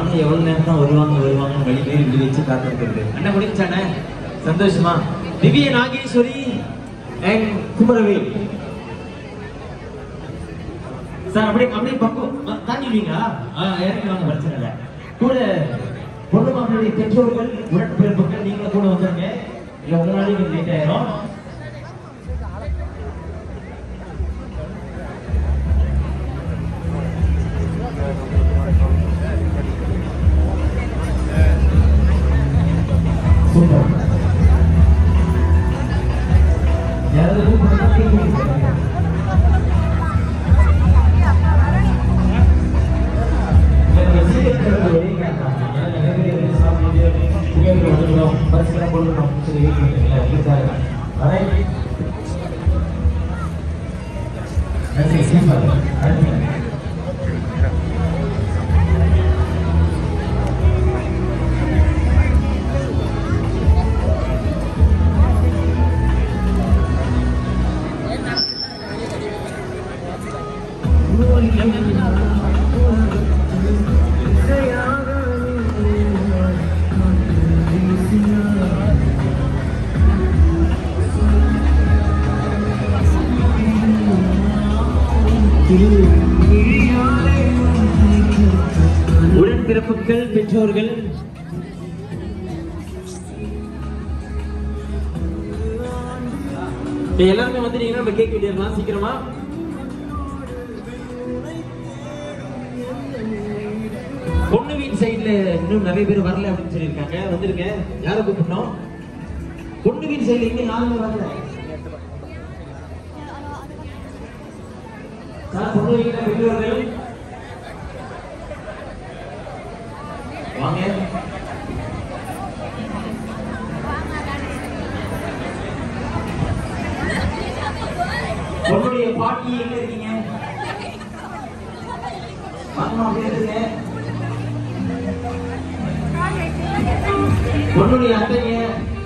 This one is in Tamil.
நானும் எவ்வளவு நேரம் தான் வருவாங்க வருவாங்க வழியிலே இப்படி வச்சு காத்திருக்கிறது அண்ணா முடிஞ்சானே சந்தோஷமா திவ்ய நாகேஸ்வரி அண்ட் குமரவேல் சார் அப்படியே அப்படியே பக்கம் அ, தாண்டிடுவீங்களா ஆ இறங்கி வாங்க பிரச்சனை இல்லை கூட பொண்ணு மாப்பிள்ளைய பெற்றோர்கள் உடன்பிறப்புகள் நீங்களும் கூட வந்துருங்க இல்லை உங்களாலே கொஞ்சம் லேட் ஆயிரும் சூப்பர் யாராவது கூப்பிடுறதா கேட்குறீங்க எனக்கு சீக்கிரம் ஒரே கேட்கலாம் நிறைய பேர் சாப்பிட்டு புகையில வந்துடும் பரிசுலாம் கொடுக்கணும் சரி வீட்டில் வீட்டுக்காக வரேன் நன்றி சூப்பர் நன்றி உடன்பிறப்புகள் பெற்றோர்கள் இப்ப எல்லாருமே வந்து நீங்க நம்ம கேக் வெட்டிடலாம் சீக்கிரமா பொண்ணு வீட்டு சைடுல இன்னும் நிறைய பேர் வரல அப்படின்னு சொல்லியிருக்காங்க வந்துருங்க யாரை கூப்பிடணும் பொண்ணு வீட்டு சைடுல இன்னும் யாருமே வரல சார் பொண்ணு வீட்டுல பெற்றோர்கள் வாங்க பொண்ணுடைய பாட்டி எங்க இருக்கீங்க வாங்கம்மா, அப்படியே இருங்க பொண்ணுடைய அத்தைங்க